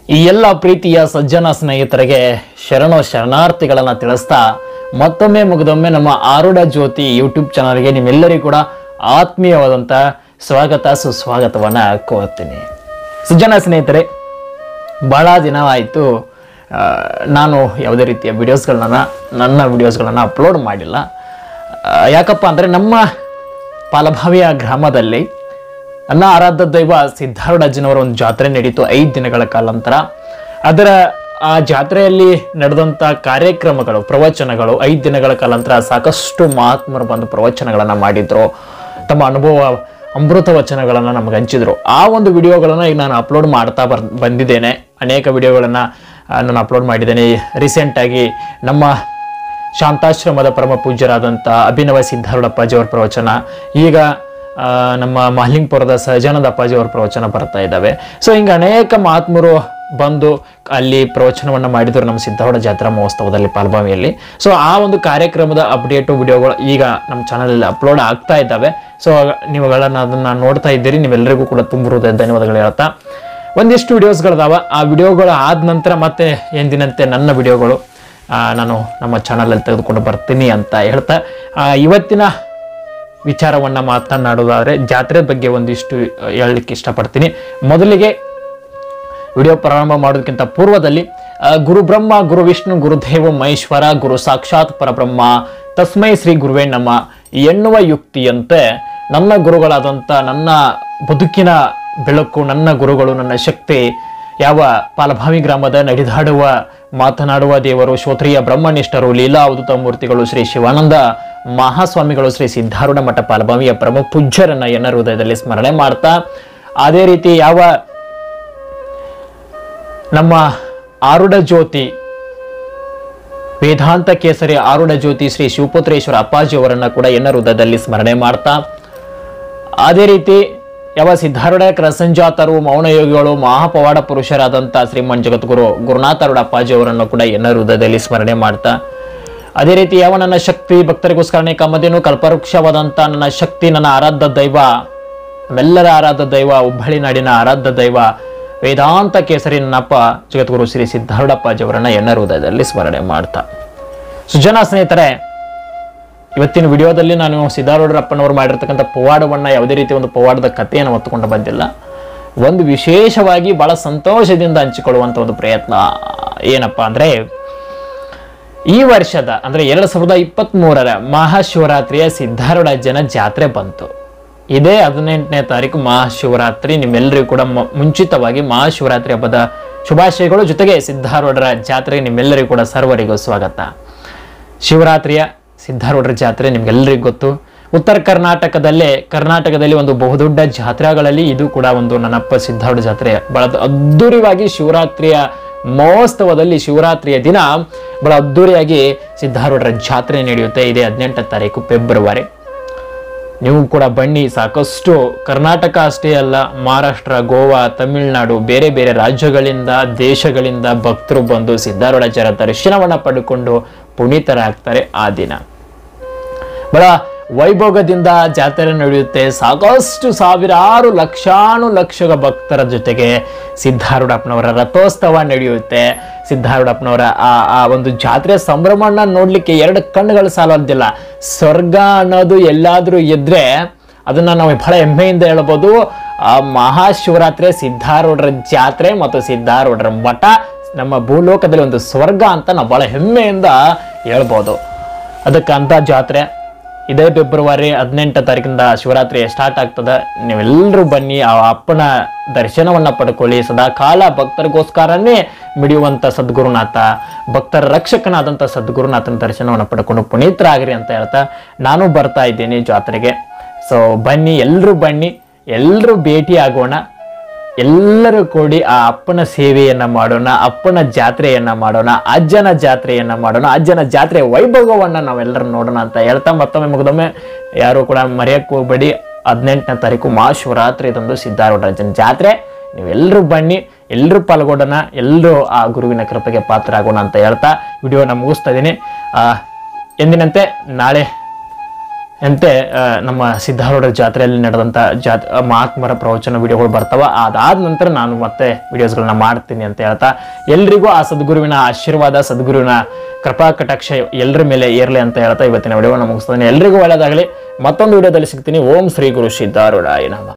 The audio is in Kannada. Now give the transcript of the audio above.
ಈ ಎಲ್ಲ ಪ್ರೀತಿಯ ಸಜ್ಜನ ಸ್ನೇಹಿತರಿಗೆ ಶರಣೋ ಶರಣಾರ್ಥಿಗಳನ್ನ ತಿಳಿಸ್ತಾ ಮತ್ತೊಮ್ಮೆ ಮುಗಿದೊಮ್ಮೆ ನಮ್ಮ ಆರುಡ ಜ್ಯೋತಿ ಯೂಟ್ಯೂಬ್ ಚಾನಲ್ಗೆ ನಿಮ್ಮೆಲ್ಲರಿಗೂ ಕೂಡ ಆತ್ಮೀಯವಾದಂಥ ಸ್ವಾಗತ ಸುಸ್ವಾಗತವನ್ನ ಕೋರ್ತೀನಿ ಸಜ್ಜನ ಸ್ನೇಹಿತರೆ ಭಾಳ ದಿನ ಆಯಿತು ನಾನು ಯಾವುದೇ ರೀತಿಯ ವಿಡಿಯೋಸ್ಗಳನ್ನ ನನ್ನ ವಿಡಿಯೋಸ್ಗಳನ್ನು ಅಪ್ಲೋಡ್ ಮಾಡಿಲ್ಲ ಆ, ಯಾಕಪ್ಪ ಅಂದರೆ ನಮ್ಮ ಪಾಲಭಾವಿಯ ಗ್ರಾಮದಲ್ಲಿ ನನ್ನ ಆರಾಧ್ಯ ದೈವ ಸಿದ್ಧಾರೂಢಜ್ಜನವರ ಒಂದು ಜಾತ್ರೆ ನಡೀತು ಐದು ದಿನಗಳ ಕಾಲಾಂತರ ಅದರ ಆ ಜಾತ್ರೆಯಲ್ಲಿ ನಡೆದಂಥ ಕಾರ್ಯಕ್ರಮಗಳು ಪ್ರವಚನಗಳು ಐದು ದಿನಗಳ ಕಾಲಾಂತರ ಸಾಕಷ್ಟು ಮಹಾತ್ಮರು ಬಂದು ಪ್ರವಚನಗಳನ್ನು ಮಾಡಿದ್ರು ತಮ್ಮ ಅನುಭವ ಅಮೃತ ವಚನಗಳನ್ನು ನಮಗೆ ಹಂಚಿದ್ರು ಆ ಒಂದು ವಿಡಿಯೋಗಳನ್ನು ಈಗ ನಾನು ಅಪ್ಲೋಡ್ ಮಾಡ್ತಾ ಬರ್ ಬಂದಿದ್ದೇನೆ ಅನೇಕ ವಿಡಿಯೋಗಳನ್ನು ನಾನು ಅಪ್ಲೋಡ್ ಮಾಡಿದ್ದೇನೆ ರೀಸೆಂಟಾಗಿ ನಮ್ಮ ಶಾಂತಾಶ್ರಮದ ಪರಮ ಪೂಜ್ಯರಾದಂಥ ಅಭಿನವ ಸಿದ್ಧಾರೂಢಪ್ಪಾಜಿಯವರ ಪ್ರವಚನ ಈಗ ಆ, ನಮ್ಮ ಮಹಲಿಂಗಪುರದ ಸಹಜಾನಂದ ಅಪ್ಪಾಜಿಯವರ ಪ್ರವಚನ ಬರ್ತಾ ಇದ್ದಾವೆ ಸೊ ಹಿಂಗೆ ಅನೇಕ ಮಹಾತ್ಮರು ಬಂದು ಅಲ್ಲಿ ಪ್ರವಚನವನ್ನು ಮಾಡಿದರು ನಮ್ಮ ಸಿದ್ಧಾರೂಢ ಜಾತ್ರಾ ಮಹೋತ್ಸವದಲ್ಲಿ ಪಾಲ್ಬಾವಿಯಲ್ಲಿ ಸೊ ಆ ಒಂದು ಕಾರ್ಯಕ್ರಮದ ಅಪ್ಡೇಟು ವಿಡಿಯೋಗಳು ಈಗ ನಮ್ಮ ಚಾನಲಲ್ಲಿ ಅಪ್ಲೋಡ್ ಆಗ್ತಾ ಇದ್ದಾವೆ ಸೊ ನೀವುಗಳನ್ನು ಅದನ್ನು ನೋಡ್ತಾ ಇದ್ದೀರಿ ನೀವೆಲ್ಲರಿಗೂ ಕೂಡ ತುಂಬ ಹೃದಯ ಧನ್ಯವಾದಗಳು ಹೇಳ್ತಾ ಒಂದಿಷ್ಟು ವಿಡಿಯೋಸ್ಗಳಿದಾವ ಆ ವಿಡಿಯೋಗಳು ಆದ ನಂತರ ಮತ್ತೆ ಎಂದಿನಂತೆ ನನ್ನ ವಿಡಿಯೋಗಳು ಆ, ನಾನು ನಮ್ಮ ಚಾನಲಲ್ಲಿ ತೆಗೆದುಕೊಂಡು ಬರ್ತೀನಿ ಅಂತ ಹೇಳ್ತಾ ಆ, ಇವತ್ತಿನ ವಿಚಾರವನ್ನು ಮಾತನಾಡೋದಾದರೆ ಜಾತ್ರೆ ಬಗ್ಗೆ ಒಂದಿಷ್ಟು ಹೇಳಲಿಕ್ಕೆ ಇಷ್ಟಪಡ್ತೀನಿ ಮೊದಲಿಗೆ ವಿಡಿಯೋ ಪ್ರಾರಂಭ ಮಾಡೋದಕ್ಕಿಂತ ಪೂರ್ವದಲ್ಲಿ ಆ, ಗುರು ಬ್ರಹ್ಮ ಗುರು ವಿಷ್ಣು ಗುರುದೇವ ಮಹೇಶ್ವರ ಗುರು ಸಾಕ್ಷಾತ್ ಪರಬ್ರಹ್ಮ ತಸ್ಮೈ ಶ್ರೀ ಗುರುವೇ ನಮ್ಮ ಎನ್ನುವ ಯುಕ್ತಿಯಂತೆ ನನ್ನ ಗುರುಗಳಾದಂಥ ನನ್ನ ಬದುಕಿನ ಬೆಳಕು ನನ್ನ ಗುರುಗಳು ನನ್ನ ಶಕ್ತಿ ಯಾವ ಪಾಲಭಾವಿ ಗ್ರಾಮದ ನಡೆದಾಡುವ ಮಾತನಾಡುವ ದೇವರು ಶ್ರೋತ್ರಿಯ ಬ್ರಹ್ಮನಿಷ್ಠರು ಲೀಲಾ ಅವಧೂತ ಮೂರ್ತಿಗಳು ಶ್ರೀ ಶಿವಾನಂದ ಮಹಾಸ್ವಾಮಿಗಳು ಶ್ರೀ ಸಿದ್ಧಾರೂಢ ಮಠ ಪಾಲಭಾವಿಯ ಪ್ರಮುಖ ಪೂಜ್ಯರನ್ನ ಎನ್ನ ಹೃದಯದಲ್ಲಿ ಸ್ಮರಣೆ ಮಾಡ್ತಾ ಅದೇ ರೀತಿ ಯಾವ ನಮ್ಮ ಆರುಡ ಜ್ಯೋತಿ ವೇದಾಂತ ಕೇಸರಿ ಆರುಡ ಜ್ಯೋತಿ ಶ್ರೀ ಶಿವಪುತ್ರೇಶ್ವರ ಅಪ್ಪಾಜಿ ಅವರನ್ನ ಕೂಡ ಎನ್ನ ಹೃದಯದಲ್ಲಿ ಸ್ಮರಣೆ ಮಾಡ್ತಾ ಅದೇ ರೀತಿ ಯಾವ ಸಿದ್ಧಾರೂಢ ಕ್ರಸಂಜಾತರು ಮೌನಯೋಗಿಗಳು ಮಹಾಪವಾಡ ಪುರುಷರಾದಂಥ ಶ್ರೀಮನ್ ಜಗದ್ಗುರು ಗುರುನಾಥರುಡ ಅಪ್ಪಾಜಿ ಅವರನ್ನು ಕೂಡ ಎನ್ನ ಹೃದಯದಲ್ಲಿ ಸ್ಮರಣೆ ಮಾಡ್ತಾ ಅದೇ ರೀತಿ ಯಾವ ನನ್ನ ಶಕ್ತಿ ಭಕ್ತರಿಗೋಸ್ಕರನೇ ಕಮದೇನು ಕಲ್ಪವೃಕ್ಷವಾದಂಥ ನನ್ನ ಶಕ್ತಿ ನನ್ನ ಆರಾಧ್ಯ ದೈವ ನಮ್ಮೆಲ್ಲರ ಆರಾಧ್ಯ ದೈವ ಹುಬ್ಬಳ್ಳಿ ನಾಡಿನ ಆರಾಧ್ಯ ದೈವ ವೇದಾಂತ ಕೇಸರಿ ನನ್ನಪ್ಪ ಜಗದ್ಗುರು ಶ್ರೀ ಸಿದ್ಧಾರೂಢಪ್ಪಾಜಿ ಅವರನ್ನ ಎನ್ನ ಹೃದಯದಲ್ಲಿ ಸ್ಮರಣೆ ಮಾಡ್ತಾ ಸುಜನ ಸ್ನೇಹಿತರೆ ಇವತ್ತಿನ ವಿಡಿಯೋದಲ್ಲಿ ನಾನು ಸಿದ್ಧಾರೂಢರಪ್ಪನವರು ಮಾಡಿರ್ತಕ್ಕಂಥ ಪವಾಡವನ್ನ ಯಾವುದೇ ರೀತಿ ಒಂದು ಪವಾಡದ ಕಥೆಯನ್ನು ಹೊತ್ತುಕೊಂಡು ಬಂದಿಲ್ಲ ಒಂದು ವಿಶೇಷವಾಗಿ ಬಹಳ ಸಂತೋಷದಿಂದ ಹಂಚಿಕೊಳ್ಳುವಂಥ ಒಂದು ಪ್ರಯತ್ನ ಏನಪ್ಪಾ ಅಂದ್ರೆ ಈ ವರ್ಷದ ಅಂದ್ರೆ ಎರಡ್ ಸಾವಿರದ ಇಪ್ಪತ್ತ್ ಮೂರರ ಮಹಾಶಿವರಾತ್ರಿಯ ಸಿದ್ಧಾರೂಢ ಜನ ಜಾತ್ರೆ ಬಂತು ಇದೇ ಹದಿನೆಂಟನೇ ತಾರೀಕು ಮಹಾಶಿವರಾತ್ರಿ ನಿಮ್ಮೆಲ್ಲರಿಗೂ ಕೂಡ ಮ- ಮುಂಚಿತವಾಗಿ ಮಹಾಶಿವರಾತ್ರಿ ಹಬ್ಬದ ಶುಭಾಶಯಗಳು ಜೊತೆಗೆ ಸಿದ್ಧಾರೂಢರ ಜಾತ್ರೆಗೆ ನಿಮ್ಮೆಲ್ಲರಿಗೂ ಕೂಡ ಸರ್ವರಿಗೂ ಸ್ವಾಗತ ಶಿವರಾತ್ರಿಯ ಸಿದ್ಧಾರೂಢರ ಜಾತ್ರೆ ನಿಮ್ಗೆಲ್ಲರಿಗೂ ಗೊತ್ತು ಉತ್ತರ ಕರ್ನಾಟಕದಲ್ಲೇ ಕರ್ನಾಟಕದಲ್ಲಿ ಒಂದು ಬಹುದೊಡ್ಡ ಜಾತ್ರೆಗಳಲ್ಲಿ ಇದು ಕೂಡ ಒಂದು ನನ್ನಪ್ಪ ಸಿದ್ಧಾರೂಢ ಜಾತ್ರೆ ಬಹಳ ಅದ್ದೂರಿಯಾಗಿ ಶಿವರಾತ್ರಿಯ ಮಹೋತ್ಸವದಲ್ಲಿ ಶಿವರಾತ್ರಿಯ ದಿನ ಬಹಳ ಅದ್ದೂರಿಯಾಗಿ ಸಿದ್ಧಾರೂಢರ ಜಾತ್ರೆ ನಡೆಯುತ್ತೆ ಇದೇ ಹದಿನೆಂಟನೇ ತಾರೀಕು ಫೆಬ್ರವರಿ ನೀವು ಕೂಡ ಬನ್ನಿ ಸಾಕಷ್ಟು ಕರ್ನಾಟಕ ಅಷ್ಟೇ ಅಲ್ಲ ಮಹಾರಾಷ್ಟ್ರ ಗೋವಾ ತಮಿಳುನಾಡು ಬೇರೆ ಬೇರೆ ರಾಜ್ಯಗಳಿಂದ ದೇಶಗಳಿಂದ ಭಕ್ತರು ಬಂದು ಸಿದ್ಧಾರೂಢಾಚಾರ್ಯ ದರ್ಶನವನ್ನ ಪಡೆದುಕೊಂಡು ಪುನೀತರಾಗ್ತಾರೆ ಆ ದಿನ ಬಹಳ ವೈಭೋಗದಿಂದ ಜಾತ್ರೆ ನಡೆಯುತ್ತೆ ಸಾಕಷ್ಟು ಸಾವಿರಾರು ಲಕ್ಷಾನು ಲಕ್ಷ ಭಕ್ತರ ಜೊತೆಗೆ ಸಿದ್ಧಾರೂಢಪ್ಪನವರ ರಥೋತ್ಸವ ನಡೆಯುತ್ತೆ ಸಿದ್ಧಾರೂಢಪ್ಪನವರ ಆ ಆ ಒಂದು ಜಾತ್ರೆ ಸಂಭ್ರಮನ ನೋಡ್ಲಿಕ್ಕೆ ಎರಡು ಕಣ್ಣುಗಳು ಸಾಲೋದಿಲ್ಲ ಸ್ವರ್ಗ ಅನ್ನೋದು ಎಲ್ಲಾದ್ರೂ ಇದ್ರೆ ಅದನ್ನ ನಾವು ಬಹಳ ಹೆಮ್ಮೆಯಿಂದ ಹೇಳ್ಬೋದು ಆ ಮಹಾಶಿವರಾತ್ರಿ ಸಿದ್ಧಾರೂಢರ ಜಾತ್ರೆ ಮತ್ತು ಸಿದ್ಧಾರೂಢರ ಮಠ ನಮ್ಮ ಭೂಲೋಕದಲ್ಲಿ ಒಂದು ಸ್ವರ್ಗ ಅಂತ ನಾವು ಬಹಳ ಹೆಮ್ಮೆಯಿಂದ ಹೇಳ್ಬೋದು ಅದಕ್ಕೆ ಅಂತ ಜಾತ್ರೆ ಇದೇ ಫೆಬ್ರವರಿ ಹದಿನೆಂಟು ತಾರೀಕಿಂದ ಶಿವರಾತ್ರಿ ಸ್ಟಾರ್ಟ್ ಆಗ್ತದೆ ನೀವೆಲ್ಲರೂ ಬನ್ನಿ ಆ ಅಪ್ಪನ ದರ್ಶನವನ್ನ ಪಡ್ಕೊಳ್ಳಿ ಸದಾ ಕಾಲ ಭಕ್ತರಿಗೋಸ್ಕರನೇ ಮಿಡಿಯುವಂತ ಸದ್ಗುರುನಾಥ ಭಕ್ತರ ರಕ್ಷಕನಾದಂಥ ಸದ್ಗುರುನಾಥನ ದರ್ಶನವನ್ನು ಪಡ್ಕೊಂಡು ಪುನೀತರಾಗ್ರಿ ಅಂತ ಹೇಳ್ತಾ ನಾನು ಬರ್ತಾ ಇದ್ದೀನಿ ಜಾತ್ರೆಗೆ ಸೊ ಬನ್ನಿ ಎಲ್ಲರೂ ಬನ್ನಿ ಎಲ್ಲರೂ ಭೇಟಿ ಆಗೋಣ ಎಲ್ಲರೂ ಕೂಡಿ ಆ ಅಪ್ಪನ ಸೇವೆಯನ್ನ ಮಾಡೋಣ ಅಪ್ಪನ ಜಾತ್ರೆಯನ್ನ ಮಾಡೋಣ ಅಜ್ಜನ ಜಾತ್ರೆಯನ್ನ ಮಾಡೋಣ ಅಜ್ಜನ ಜಾತ್ರೆ ವೈಭವವನ್ನ ನಾವೆಲ್ಲರೂ ನೋಡೋಣ ಅಂತ ಹೇಳ್ತಾ ಮತ್ತೊಮ್ಮೆ ಮುಗಿದೊಮ್ಮೆ ಯಾರು ಕೂಡ ಮರೆಯಕ್ಕೆ ಹೋಗ್ಬೇಡಿ ಹದಿನೆಂಟನೇ ತಾರೀಕು ಮಹಾಶಿವರಾತ್ರಿದಂದು ಸಿದ್ಧಾರೂಢರಾಜನ ಜಾತ್ರೆ ನೀವೆಲ್ಲರೂ ಬನ್ನಿ ಎಲ್ಲರೂ ಪಾಲ್ಗೊಳ್ಳೋಣ ಎಲ್ಲರೂ ಆ ಗುರುವಿನ ಕೃಪೆಗೆ ಪಾತ್ರರಾಗೋಣ ಅಂತ ಹೇಳ್ತಾ ವಿಡಿಯೋನ ಮುಗಿಸ್ತಾ ಇದ್ದೀನಿ ಆ, ಎಂದಿನಂತೆ ನಾಳೆ ಅಂತೆ ಆ, ನಮ್ಮ ಸಿದ್ಧಾರೂಢ ಜಾತ್ರೆಯಲ್ಲಿ ನಡೆದಂಥ ಜಾತ್ ಮಹಾತ್ಮರ ಪ್ರವಚನ ವಿಡಿಯೋಗಳು ಬರ್ತಾವ ಅದಾದ ನಂತರ ನಾನು ಮತ್ತೆ ವಿಡಿಯೋಸ್ಗಳನ್ನ ಮಾಡ್ತೀನಿ ಅಂತ ಹೇಳ್ತಾ ಎಲ್ರಿಗೂ ಆ ಸದ್ಗುರುವಿನ ಆಶೀರ್ವಾದ ಸದ್ಗುರುವಿನ ಕೃಪಾ ಕಟಾಕ್ಷ ಎಲ್ಲರ ಮೇಲೆ ಇರಲಿ ಅಂತ ಹೇಳ್ತಾ ಇವತ್ತಿನ ವಿಡಿಯೋನ ಮುಗಿಸ್ತಾನೆ ಎಲ್ರಿಗೂ ಒಳ್ಳೆಯದಾಗಲಿ ಮತ್ತೊಂದು ವಿಡಿಯೋದಲ್ಲಿ ಸಿಗ್ತೀನಿ ಓಂ ಶ್ರೀ ಗುರು ಸಿದ್ಧಾರೂಢಾಯ ನಮಃ